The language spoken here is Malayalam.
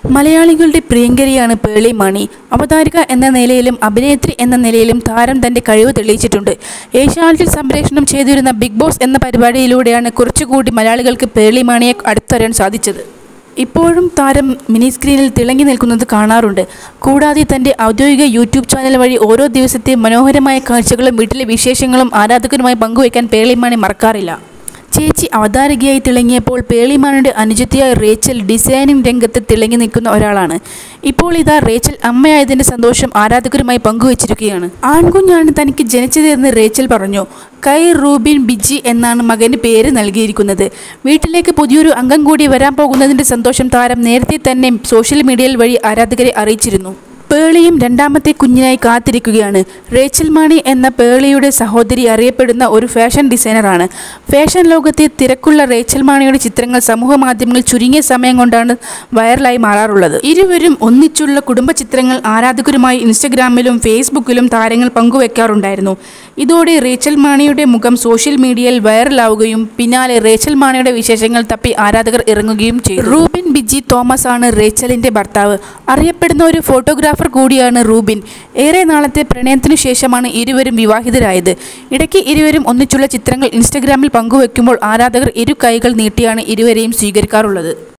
മലയാളികളുടെ പ്രിയങ്കരിയാണ് പേളി മണി അവതാരിക എന്ന നിലയിലും അഭിനേത്രി എന്ന നിലയിലും താരം തന്റെ കഴിവ് തെളിയിച്ചിട്ടുണ്ട് ഏഷ്യാനെറ്റിൽ സംപ്രേഷണം ചെയ്തിരുന്ന ബിഗ് ബോസ് എന്ന പരിപാടിയിലൂടെയാണ് കുറച്ചുകൂടി മലയാളികൾക്ക് പേളി മണിയെ അടുത്തറിയാൻ സാധിച്ചത് ഇപ്പോഴും താരം മിനി സ്ക്രീനിൽ തിളങ്ങി നിൽക്കുന്നത് കാണാറുണ്ട് കൂടാതെ തന്റെ ഔദ്യോഗിക യൂട്യൂബ് ചാനൽ വഴി ഓരോ ദിവസത്തെ മനോഹരമായ കാഴ്ചകളും വീട്ടിലെ വിശേഷങ്ങളും ആരാധകരുമായി പങ്കുവയ്ക്കാൻ പേളിമാണി മറക്കാറില്ല ചേച്ചി അവതാരകയായി തിളങ്ങിയപ്പോൾ പേളിമാണിയുടെ അനുജത്തിയായ റേച്ചൽ ഡിസൈനിങ് രംഗത്ത് തിളങ്ങി നിൽക്കുന്ന ഒരാളാണ് ഇപ്പോൾ ഇതാ റേച്ചൽ അമ്മയായതിന്റെ സന്തോഷം ആരാധകരുമായി പങ്കുവച്ചിരിക്കുകയാണ് ആൺകുഞ്ഞാണ് തനിക്ക് ജനിച്ചതെന്ന് റേച്ചൽ പറഞ്ഞു കൈ റൂബിൻ ബിജി എന്നാണ് മകന് പേര് നൽകിയിരിക്കുന്നത് വീട്ടിലേക്ക് പുതിയൊരു അംഗം കൂടി വരാൻ പോകുന്നതിന്റെ സന്തോഷം താരം നേരത്തെ തന്നെ സോഷ്യൽ മീഡിയയിൽ വഴി ആരാധകരെ അറിയിച്ചിരുന്നു പേളിയും രണ്ടാമത്തെ കുഞ്ഞിനായി കാത്തിരിക്കുകയാണ് റേച്ചൽ മാണി എന്ന പേളിയുടെ സഹോദരി അറിയപ്പെടുന്ന ഒരു ഫാഷൻ ഡിസൈനറാണ് ഫാഷൻ ലോകത്തെ തിരക്കുള്ള റേച്ചൽ മാണിയുടെ ചിത്രങ്ങൾ സമൂഹ മാധ്യമങ്ങളിൽ ചുരുങ്ങിയ സമയം കൊണ്ടാണ് വൈറലായി മാറാറുള്ളത് ഇരുവരും ഒന്നിച്ചുള്ള കുടുംബ ചിത്രങ്ങൾ ആരാധകരുമായി ഇൻസ്റ്റഗ്രാമിലും ഫേസ്ബുക്കിലും താരങ്ങൾ പങ്കുവെക്കാറുണ്ടായിരുന്നു ഇതോടെ റേച്ചൽ മാണിയുടെ മുഖം സോഷ്യൽ മീഡിയയിൽ വൈറലാവുകയും പിന്നാലെ റേച്ചൽ മാണിയുടെ വിശേഷങ്ങൾ തപ്പി ആരാധകർ ഇറങ്ങുകയും ചെയ്തു റൂബിൻ ബിജി തോമസ് ആണ് റേച്ചലിന്റെ ഭർത്താവ് അറിയപ്പെടുന്ന ഒരു ഫോട്ടോഗ്രാഫർ കൂടിയാണ് റൂബിൻ ഏറെ നാളത്തെ പ്രണയത്തിനു ശേഷമാണ് ഇരുവരും വിവാഹിതരായത് ഇടയ്ക്ക് ഇരുവരും ഒന്നിച്ചുള്ള ചിത്രങ്ങൾ ഇൻസ്റ്റഗ്രാമിൽ പങ്കുവെക്കുമ്പോൾ ആരാധകർ ഇരു കൈകൾ നീട്ടിയാണ് ഇരുവരെയും സ്വീകരിക്കാറുള്ളത്